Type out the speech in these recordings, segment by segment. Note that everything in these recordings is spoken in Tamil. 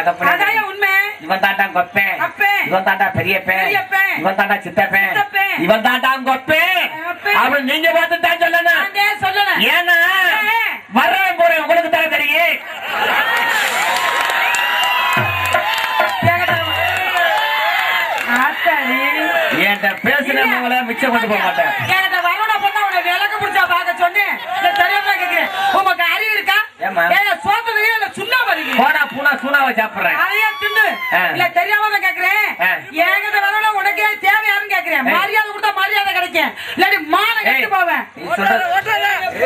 அதாயா உண்மை இவன் தாண்டா கொப்பேன் அப்பேன். இவன் தாண்டா பெரியப்பேன் பெரியப்பேன். இவன் தாண்டா சித்தப்பேன் சித்தப்பேன். இவன் தாண்டா கொப்பேன் அப்பேன். அவன் நீங்க பார்த்து தான் சொல்லணும் நானே சொல்லல ஏன்னா ஏ. வர்றவன் போறேன் உங்களுக்கு தானே தெரியும் ஆத்தாடி என்கிட்ட பேசுறவங்கள மிச்சம் கொண்டு போக மாட்டேன் என்கிட்ட வரணும் பொண்ணா உன்னை விளக்கு பிடிச்சா பார்க்க சொன்னேன் இல்ல தெரியாம கேக்குறேன் உமக்கு அறிவு இருக்கா ஏம்மா? ஏங்க சோத்துறீங்க இல்ல சுண்ணா வருங்க போனா பூனா சூனாவை சாப்பிடுறேன் அதையே தின்னு ஆ. இல்ல தெரியாம தான் கேக்குறேன் ஆ. என்கிட்ட வரணும் உனக்கே தேவையான்னு கேக்குறேன் ஏய். மரியாதை கொடுத்தா மரியாதை கிடைக்கும் இல்லாட்டி மான ஏய், கெட்டு போவேன் நீ சொல்றது-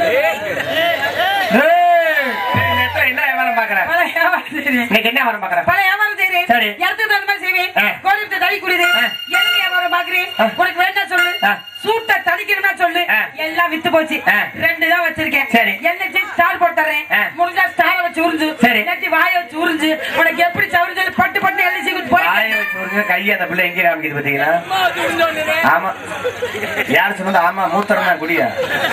ஏய், நீ நேத்துல என்ன வியாபாரம் பாக்குற பல வியாபாரம் செய்றேன் இன்னைக்கு என்ன வியாபாரம் பாக்குற பல வியாபாரம் செய்றேன் சரி. இடத்துக்கு தகுந்த மாதிரி செய்வேன் ஆ. கோழிட்டு தடி குடிது ஆ. என்ன வியாபாரம் பாக்குறேன் ஆ. உனக்கு வேணா சொல்லு ஆ. சூட்டை தடிக்கணும்னா சொல்லு ஆ. எல்லாம் வித்து போச்சு ஆ. ரெண்டு தான் வச்சிருக்கேன் சரி. என்ன ஸ்டார் போட்டு தரேன் ஆ. முடிஞ்சா ஸ்டாரை வச்சு உறிஞ்சு சரி. இல்லாட்டி வாயை வச்சு உறிஞ்சு உனக்கு எப்படி சவுரி சொல்லி பட்டு பட்டு எழுதி சீக்கிரம் போய் வாயை வச்சு விடுங்க, கையை அந்த பிள்ளை எங்கே காமிக்குது பாத்தீங்களா ஆமா யார் சொன்னது ஆமா மூத்தரமா குடியா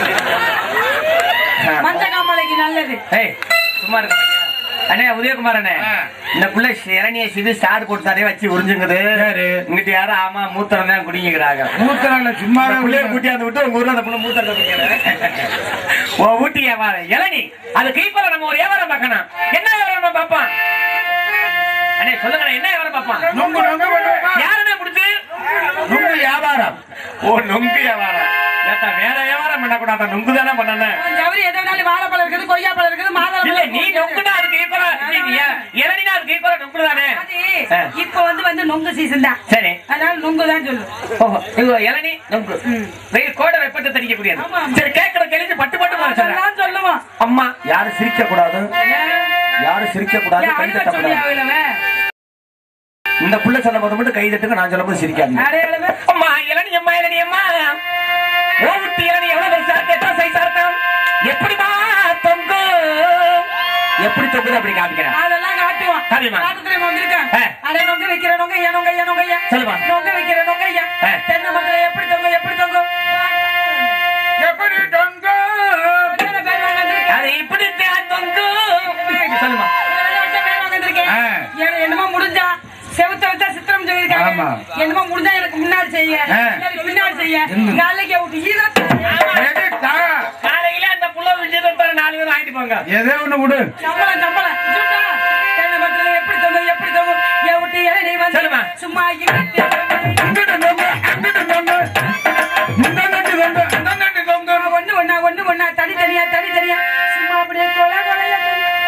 ஆ. மஞ்ச காமலைக்கு நல்லது ஏய் சும்மா இருக்க மாட்டியா? அண்ணே உதயகுமார் அண்ணே இந்த புள்ள இளநிய சிது ஸ்டார் போட்டு தரைய வச்சு உறிஞ்சுங்குது இங்கிட்ட யாரும் ஆமா மூத்தரம் தான் குடிங்கிறாங்க மூத்தரால சும்மா அந்த புள்ளைய கூட்டியாந்து விட்டு உங்க ஊர்ல அந்த புள்ள மூத்தரத்தை குடிக்கிறேன் ஓ ஊட்டி வியாபாரம் இளநி அது கீப்பரை நம்ம ஒரு வியாபாரம் பார்க்கணும் என்ன வியாபாரம் நம்ம பார்ப்பான் அண்ணே சொல்லுங்க என்ன வியாபாரம் பார்ப்பான் நொங்கு நொங்கு பண்ணுவோமா? யாருண்ணே கொடுத்து நொங்கு வியாபாரம் ஓ நொங்கு வியாபாரம் ஏத்தா, வேற வியாபாரம் பண்ணக்கூடாது நொங்கு தானே பண்ணணும் ஜவுரி எதை வேணாலும் வாழைப்பழம் இருக்குது கொய்யாப்பழம் இருக்குது மாதுளை இல்ல நீ நொங்குனா அதுக்கு ஈக்குவலா இளநினா அதுக்கு ஈக்குவலா நொங்கு தானே ஆ. இப்ப வந்து வந்து நொங்கு சீசன் தான் சரி அதனால நொங்கு தான் சொல்லு ஓஹோ இது இளநி நொங்கு வெயில் கோடை வெப்பத்தை தணிக்க கூடியது ஆமா, ஆமா. சரி கேட்கற கேள்வி பட்டு பட்டு போட சொல்றேன் அதெல்லாம் சொல்லுவோம் அம்மா யாரும் சிரிக்க கூடாது யாரும் சிரிக்க கூடாது கை அழுவ தட்ட சொல்லி கூடாது அவளவ இந்த புள்ள சொல்லும் போது மட்டும் கை தட்டுங்க நான் சொல்லும் போது சிரிக்காதீங்க அடையளவ அம்மா இளநி அம்மா இளநி அம்மா ஓவிட்டு இளநி எவ்வளவு பெருசா இருக்கு எத்தனை சைஸா இருக்கும் எப்படிமா தொங்கு எப்படி தொங்குது அப்படி காமிக்கிறேன் அதெல்லாம் காட்டுவோம் காட்டுமா? காட்டுறேன் வந்திருக்கேன் ஆ. அடே நொங்கு வைக்கிற நொங்கு ஏன் நொங்கு ஏன் நொங்கு ஏன் சொல்லுமா. நொங்கு வைக்கிற நொங்கு ஏன் ஆ. தென்னை மரத்துல எப்படி தொங்கும் எப்படி தொங்கும் எப்படி தொங்கு எத்தனை பேர் வாங்கிருக்கேன் அது இப்படி தான் தொங்கு சொல்லுமா ஆ. என்னமோ முடிஞ்சா செவுத்த வச்சா சித்திரம் சொல்லியிருக்காங்க ஆமா. என்னமோ முடிஞ்சா எனக்கு முன்னாடி செய்ய ஆ. எனக்கு பின்னாடி செய்ய என்ன? நாளைக்கு விட்டு ஈரத்தை எடுத்தா. காலையில அந்த புள்ள விஜயதொட்டர நாலு பேர் வாங்கிட்டு போங்க எதோ ஒண்ணு விடு சம்பளம் சம்பளம் இதுடா. தென்னை மரத்துல எப்படி தொங்கும் எப்படி தொங்கும் என் விட்டு ஏன் நீ வந்து சொல்லுமா. சும்மா இங்கிட்டு இங்கிட்டு நொங்கு அங்கிட்டு நொங்கு இந்த நொங்கு நொங்கு அந்த நொங்கு நொங்கு ஒண்ணு ஒண்ணா ஒண்ணு ஒண்ணா தனித்தனியா தனித்தனியா சும்மா அப்படியே கொலை கொலையா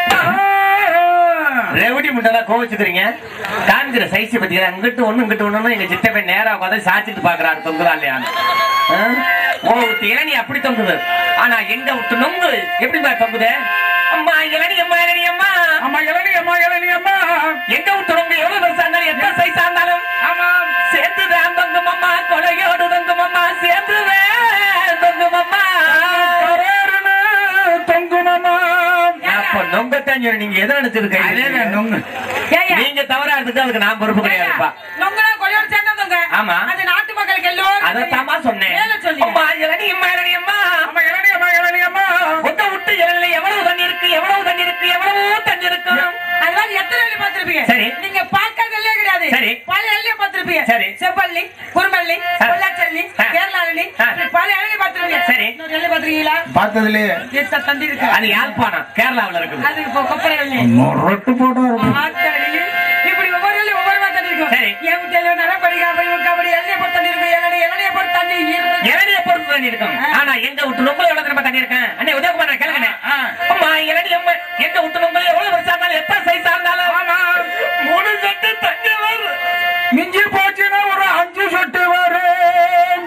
ரெவடி முட்டெல்லாம் கோவிச்சுக்கிறீங்க காமிக்கிற சைஸ் பத்தீங்களா இங்கிட்டு ஒண்ணு இங்கிட்டு ஒண்ணு எங்க சித்த போய் நேரா உட்காந்து சாச்சிட்டு பாக்குறாரு தொங்குதா இல்லையான்னு ஆ? ஓ விட்டு இளநி அப்படி தொங்குது ஆனா எங்க விட்டு நொங்கு எப்படி தொங்குது அம்மா இளநி அம்மா இளநி அம்மா அம்மா இளநி அம்மா இளநி அம்மா எங்க விட்டு நொங்கு எவ்வளவு பெருசா இருந்தாலும் எத்தனை சைஸா இருந்தாலும் ஆமா சேர்ந்துதான் தொங்கும் அம்மா கொலையோடு தொங்கும் அம்மா சேர்ந்துதான் தொங்கும் அம்மா கரேருன்னு தொங்குமம்மா அப்ப நொங்கத்தான் சொல்லி நீங்க எதை நினைச்சது அதேதான் கை நொங்கு ஏய்யா. நீங்க தவறா எடுத்துட்டு அதுக்கு நான் பொறுப்பு கிடையாதுப்பா நொங்குனா கொலையோடு சேர்ந்தா தொங்க. ஆமா. அது நாட்டு மக்களுக்கு எல்லோரும் அதத்தாமா சொன்னேன் மேல சொல்லு. அம்மா இளநி அம்மா இளநி அம்மா அம்மா இளநி அம்மா இளநி அம்மா ஒத்த விட்டு இளநில எவ்வளவு தண்ணி இருக்கு எவ்வளவு தண்ணி இருக்கு எவ்வளவு தண்ணி இருக்கு அது மாதிரி எத்தனை எள்ளி பார்த்திருப்பீங்க? சரி. நீங்க பார்க்காததே கிடையாது. சரி. பல எள்ளியை பார்த்திருப்பீங்க. சரி. செவ்வள்ளி, குறும்பள்ளி, ஆ. பொள்ளாச்சல்லி, ஆ. கேரளா எள்ளி, ஆ. இப்படி பல எள்ளி பார்த்திருப்பீங்க. சரி. இன்னொரு எள்ளி பார்த்திருக்கீங்களா? பார்த்ததுலயே எத்த தண்டி இருக்கு. அது யாழ்ப்பாணம் கேரளாவுல இருக்குது அது இப்போ கொப்பரை எள்ளி. ரொட்டு போட்டு இருக்கும் ஆத்தாடி. இப்படி ஒவ்வொரு எள்ளி ஒவ்வொரு மாதிரி தண்ணி இருக்கும். சரி. என் வீட்டுல நரம்படி, கபடி, கபடி, எள்ளியை போட்டு தண்ணி இருக்கும். இளநீ, இளநியை போட்டு தண்ணி இருக்கும். இளநிய பொறுத்து தண்ணி இருக்கும் ஆனா எங்க விட்டு நொங்கல் எவ்வளவு திரும்ப தண்ணி இருக்கு அண்ணே உதயகுமார் நான் கேளுங்கண்ணே அம்மா இளநி அம்மா எங்க விட்டு நொங்கல் எவ்வளவு பெருசா இருந்தாலும் எத்தனை சைஸா இருந்தாலும் மூணு சொட்டு தண்ணி வரும் மிஞ்சி போச்சுன்னா ஒரு அஞ்சு சொட்டு வரும்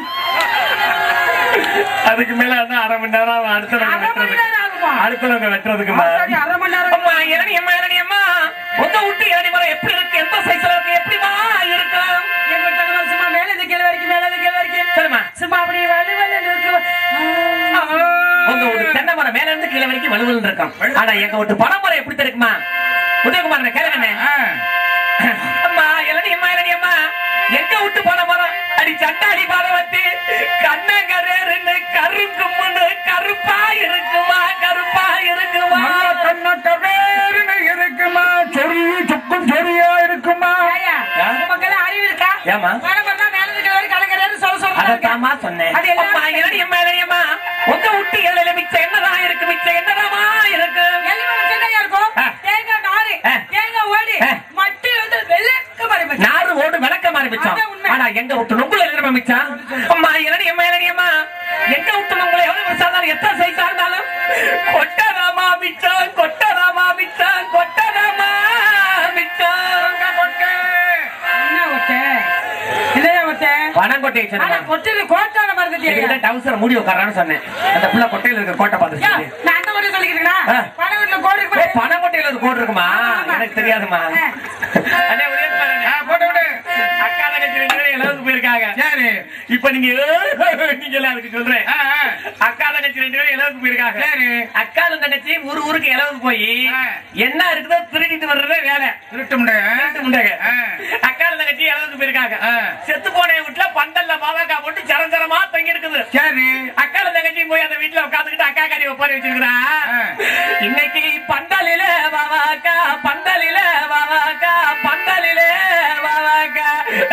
அதுக்கு மேல வந்து அரை மணி நேரம் அடுத்தவங்க அரை மணி வெட்டுறதுக்கு நேரம் ஆகுமா? அடுத்தவங்க வெட்டுறதுக்குமா ஆத்தாடி, அரை மணி நேரம் அம்மா இளநி அம்மா இளநி அம்மா உங்க விட்டு இளநி மரம் எப்படி இருக்கு எந்த சைஸ்ல இருக்கு எப்படிமா இருக்கு என் வீட்டுல இருந்து சும்மா மேல இருந்து கீழே வரைக்கும், மேல இருந்து கீழே வரைக்கும். சொல்லுமா சும்மா அப்படியே வலு வலுன்னு இருக்கு. ஆ. உங்க ஒரு தென்னை மரம் மேல இருந்து கீழே வரைக்கும் வலுவல் இருக்கும் ஆனா எங்க விட்டு பனைமரம் எப்படி இருக்குமா உதயகுமார் கேளுங்கண்ணே ஆ. அம்மா இளநி அம்மா இளநி அம்மா எங்க விட்டு போன மரம் அடி சண்டாடி பாதவத்தி கண்ணங்கரேருன்னு கருங்கும்னு கருப்பா இருக்குமா கருப்பா இருக்குமா நல்ல கண்ண கவேருன்னு இருக்குமா சொறி ஜொலியா இருக்குமா ஐயா, ஆ? உமக்கெல்லாம் அறிவு இருக்கா? ஏம்மா? வரம்பறனா மேல இருக்கிற வரைக்கும் கலங்கரையாரு சொல்ல சொல்றாங்க. அதத்தாம்மா சொன்னேன் அது எல்லாம் அம்மா, என்னடி அம்மா, என்னடி அம்மா? உங்க விட்டு எல்லையில மிச்சம் என்னதான் இருக்கு மிச்சம் என்னதாம்மா இருக்கு எல்லாம் வச்சிருக்கையா இருக்கும். ஆ. தேங்காய் நாரு, ஆ. தேங்காய் ஓடி, ஆ. மட்டி வந்து வெள்ளக்க மாதிரி போச்சு. நாறு ஓடு விளக்க மாதிரி மிச்சம் அதான் உண்மை. ஆனா எங்க விட்டு நுங்குல எழுதுற மிச்சம் அம்மா என்னடி அம்மா என்னடி அம்மா எங்க விட்டு நுங்குல எவ்வளவு பெருசாதான் எத்தனை சைஸா இருந்தாலும் கொட்டதாமா மிச்சம் கொட்டதாமா மிச்சம் கொட்டதாமா மிச்சம் என்ன ஒட்டை? என்னய்யா ஒட்டை? பணங்கொட்டையை ஆனா சொன்னேன் கொட்டையில கோட்டான மறந்துட்டியா? இதுக்கிட்ட டவுசர் மூடி உட்காரான்னு சொன்னேன் அந்த புள்ள கொட்டையில இருக்க கோட்டை யா, பார்த்து நான் அந்த மாதிரி சொல்லிக்கிறேனா? ஆ. பனை வீட்டுல கோடு இருக்கு பாரு. பணங்கொட்டையில ஒரு கோடு இருக்குமா ஆமா. எனக்கு தெரியாதுமா ஆ. அண்ணே, ஒரே பாருங்க. போட்டு விடு அக்கா தங்கச்சி ரெண்டு பேரும் எல்லாரும் போயிருக்காங்க சரி இப்ப நீங்க நீங்க எல்லாம் அதுக்கு சொல்றேன் ஆ, ஆ. அக்கா தங்கச்சி ரெண்டு பேரும் இலவுக்கு போயிருக்காங்க சரி. அக்கா தங்கச்சி ஊரு ஊருக்கு இலவுக்கு போய் ஆ. என்ன இருக்குதோ திருடிட்டு வர்றதே வேலை திருட்டு முண்டை திருட்டு முண்டாங்க. ஆ. அக்கா தங்கச்சி இலவுக்கு போயிருக்காங்க ஆ. செத்து போன வீட்டுல பந்தல்ல மாவாக்கா போட்டு சரஞ்சரமா தங்கி இருக்குது சரி அக்கா தங்கச்சி போய் அந்த வீட்டுல உட்காந்துக்கிட்டு அக்கா காரி ஒப்பாரி வச்சிருக்கிறா ஆ. இன்னைக்கு பந்தலில வாவாக்கா பந்தலில வாவாக்கா பந்தலில வாவாக்கா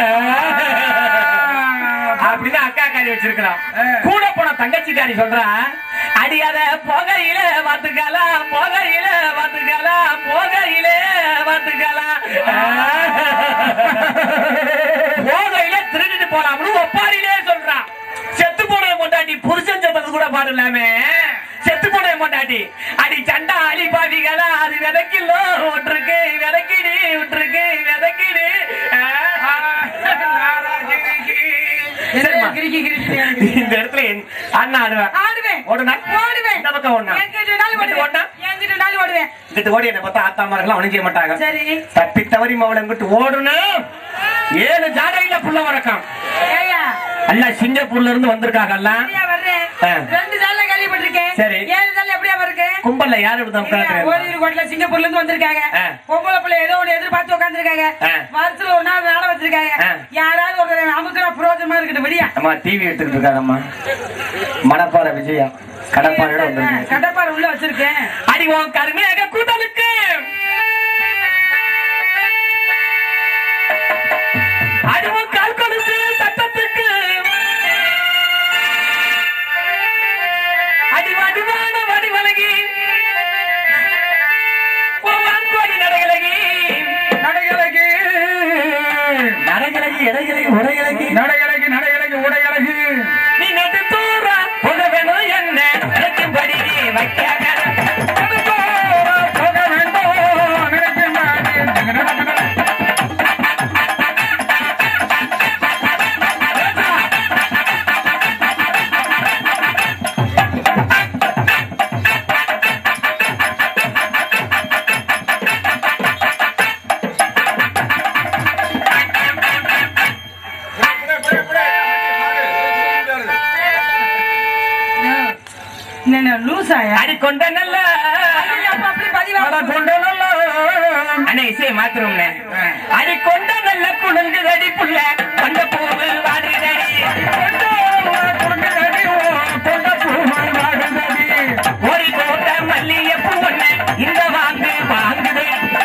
அப்படின்னு அக்கா காரி வச்சிருக்கிறான் ஆ. கூட போன தங்கச்சிக்காரி சொல்றா அடியாத புகையில வாத்துக்கலாம் புகையில வாத்துக்கலாம் புகையில வாத்துக்கலாம் போகையில திருடிட்டு போலாம்னு ஒப்பாரிலே சொல்றான் செத்து போன மொண்டாட்டி புருஷன் சொன்னது கூட பாடலாமே செத்து போன மொண்டாட்டி அடி சண்டா அலி பாவிகளா அது விதைக்கிலோ விட்டுருக்கு விதைக்கிடி விட்டுருக்கு விதைக்கிடி சரிம்மா. கிறுக்கி, கிறுக்கி, இந்த இடத்துல என் அண்ணா ஆடுவேன் ஆடுவேன். ஓடுனா ஓடுவேன். இந்த பக்கம் ஓடுனா எங்கிட்ட நாள் இங்கிட்டு ஓடுனா ஓடுவேன். எங்கிட்ட நாள் ஓடுவேன். இங்கிட்டு ஓடி என்ன பார்த்தா ஆத்தாமாரெல்லாம் ஒண்ணும் செய்ய மாட்டாங்க சரி தப்பி தவறி மவளை இங்கிட்டு ஓடணும் ஏழு ஜாடையில புள்ள வரக்கம் ஏய்யா, அல்ல சிங்கப்பூர்ல இருந்து வந்திருக்காங்க எல்லாம் எப்படியா வர்றேன்? ஆ. ரெண்டு நாள்ல கேள்விப்பட்டிருக்கேன். சரி. ஏழு நாள்ல எப்படியா வருது? கும்பல்ல யாரு விடுதா ஏய்யா, ஓரிரு கோட்ல சிங்கப்பூர்ல இருந்து வந்திருக்காங்க ஆ. பொம்பளை பிள்ளை ஏதோ ஒண்ணு எதிர்பார்த்து உட்கார்ந்திருக்காங்க ஆ. வருஷத்துல ஒரு நாள் வேலை வச்சிருக்காங்க ஆ. யாராவது ஒரு அமுக்கிற புரோஜனமா இருக்கட்டும் விடியா அம்மா டிவி எடுத்துக்கிட்டு இருக்காங்கம்மா மணப்பாறை விஜயா கடப்பாறையோட வந்திருக்கு கடப்பாறை உள்ள வச்சிருக்கேன் அடி உன் கருமேக கூட்டலுக்கு அடி உன் கால் கொடுத்து சட்டத்துக்கு அடி வடிவான வடிவலகி உன் வான்கோடி நடையலகி நடையழகு நடையலகி இடையலகி உடையலகி நடையழகு நடையழகு உடையழகு நீ நட்டு தூர புக வேணும் என்ன வைக்கும்படி வைக்க போக வேண்டும் நினைக்கும் என்ன லூசாயா அடி கொண்ட நல்ல அப்படி பதிவா அட கொண்ட நல்ல அண்ணே இசையை மாத்திரம்ண்ணே அடி கொண்ட நல்ல குழுந்து அடி புள்ள கொண்ட பூவு வாடுதடி ஒரு கோட்ட மல்லிகைப்பூ ஒண்ணு இந்த வாங்கு வாங்குது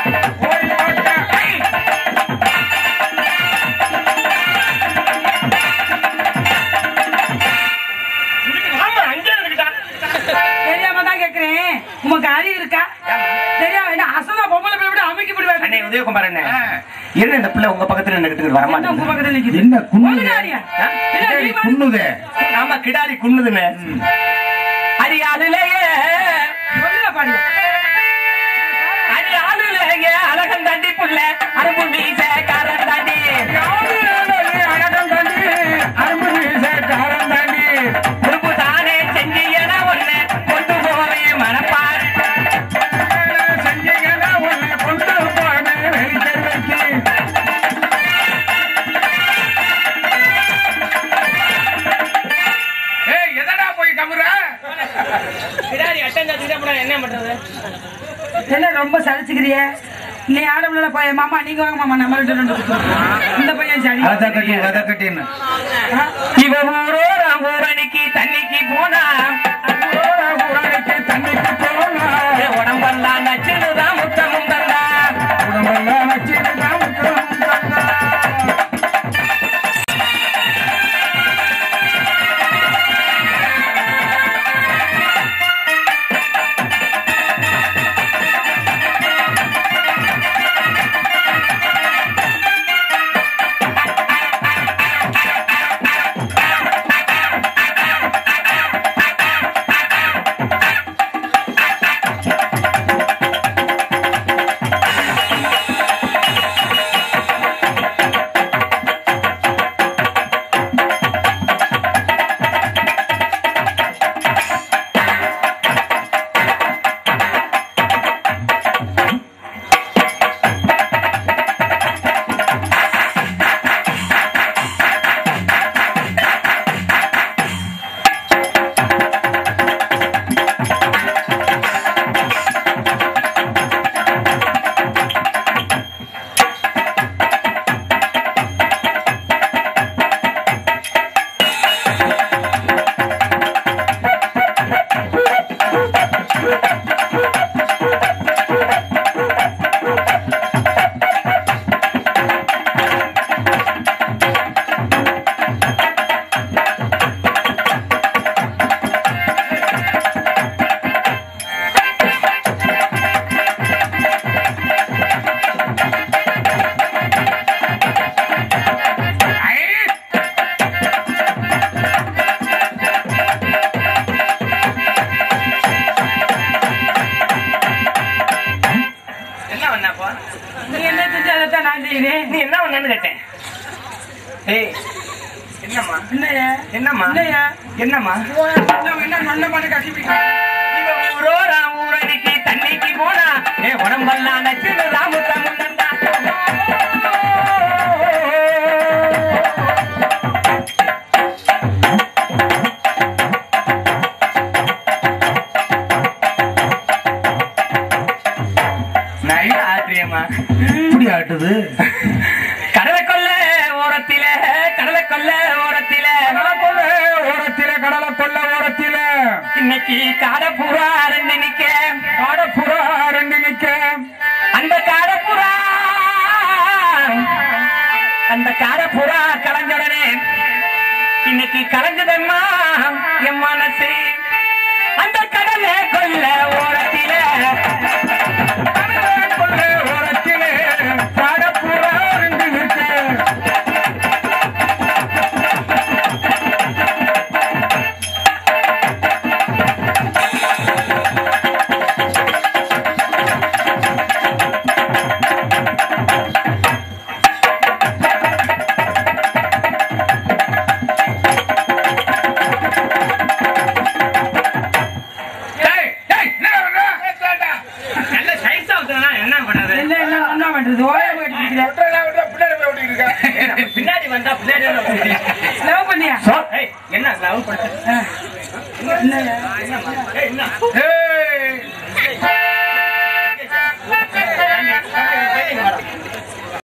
ஆமா அங்கே இருக்குடா தெரியாம தான் கேக்குறேன் உமக்கு அறிவு இருக்கா தெரியாம என்ன அசலா பொம்பளை பிள்ளை விட அமைக்கி அண்ணே விடுவாங்க உதயகுமார் அண்ணே என்ன இந்த பிள்ளை உங்க பக்கத்துல நின்னுக்கிட்டு வர என்ன உங்க மாட்டேங்குது பக்கத்துல நிக்குது? என்ன குன்னுது? ஒழுங்காடியா? என்ன நீ வந்து- குன்னுதே ஆமா கிடாரி குன்னுதுன்னு அடி ஆளுலையே ஒழுங்கா பாடியா? அடி ஆளுலையே அழகன் தாண்டி புள்ள அரும்பு மீச காரன் தாண்டி உறுப்பு தானே செஞ்சு என ஒண்ணு கொண்டு போவேன் மனப்பாரு ஏய் எதடா போய் கமுற கிடாரி அட்டஞ்சாச்சு அப்புறம் என்ன பண்றது என்ன ரொம்ப சலிச்சுக்கிறிய நீ ஆடம்ல போய் மாமா நீங்க வாங்க மாமா நம்ம ரெண்டு ரெண்டு குத்துவோம். இந்த பையன் சரி அதக்கட்டி அதக்கட்டின்னு ஆ? இவ ஊரோட ஊரணிக்கு தண்ணிக்கு போனா தண்ணிக்கு போனா உடம்பெல்லாம் நச்சுதான் முத்தமும் தந்தா உடம்பெல்லாம் வச்சு என்ன செஞ்சு அதைத்தான் நான் செய்யறேன் நீ என்ன பண்ணு கேட்டேன் ஏய் என்னம்மா என்னையா என்னம்மா என்னையா என்னம்மா என்ன என்ன நல்ல மாதிரி கட்டி இவ ஊரோரா ஊரடிக்கு தண்ணிக்கு போனா ஏ உடம்பெல்லாம் நச்சுன்னு ராமு தமிழ்நந்தா நல்ல ஆத்திரியம்மா இப்படி ஆட்டுது கடலை கொல்ல ஓரத்தில கடலை கொல்ல ஓரத்தில கடலை கொள்ள ஓரத்தில கடலை கொள்ள ஓரத்தில இன்னைக்கு காடப்புறா ரெண்டு நிக்க காடப்புறா ரெண்டு நிக்க அந்த காடப்புறா அந்த காடப்புறா கலைஞ்சோடனே இன்னைக்கு கலைஞ்சதம்மா என் மனசு அந்த கடலை கொல்ல ஓரத்தில கடலை கொள்ள ஓரத்தில காடப்புறா ரெண்டு நிக்க டேய், டேய், என்னடா பண்ற? நல்ல சைஸா ஊத்துனா என்ன பண்றது என்ன என்ன என்ன பண்றது ஓய போயிட்டு விட்டுறா, விட்டுறா, பின்னாடி போய் ஓட்டிட்டு இருக்க. பின்னாடி வந்தா பின்னாடி வந்து லவ் பண்ணியா ஏய், என்ன லவ் பண்ண ஆ. என்னய்யா? ஏய், என்ன ஏய்,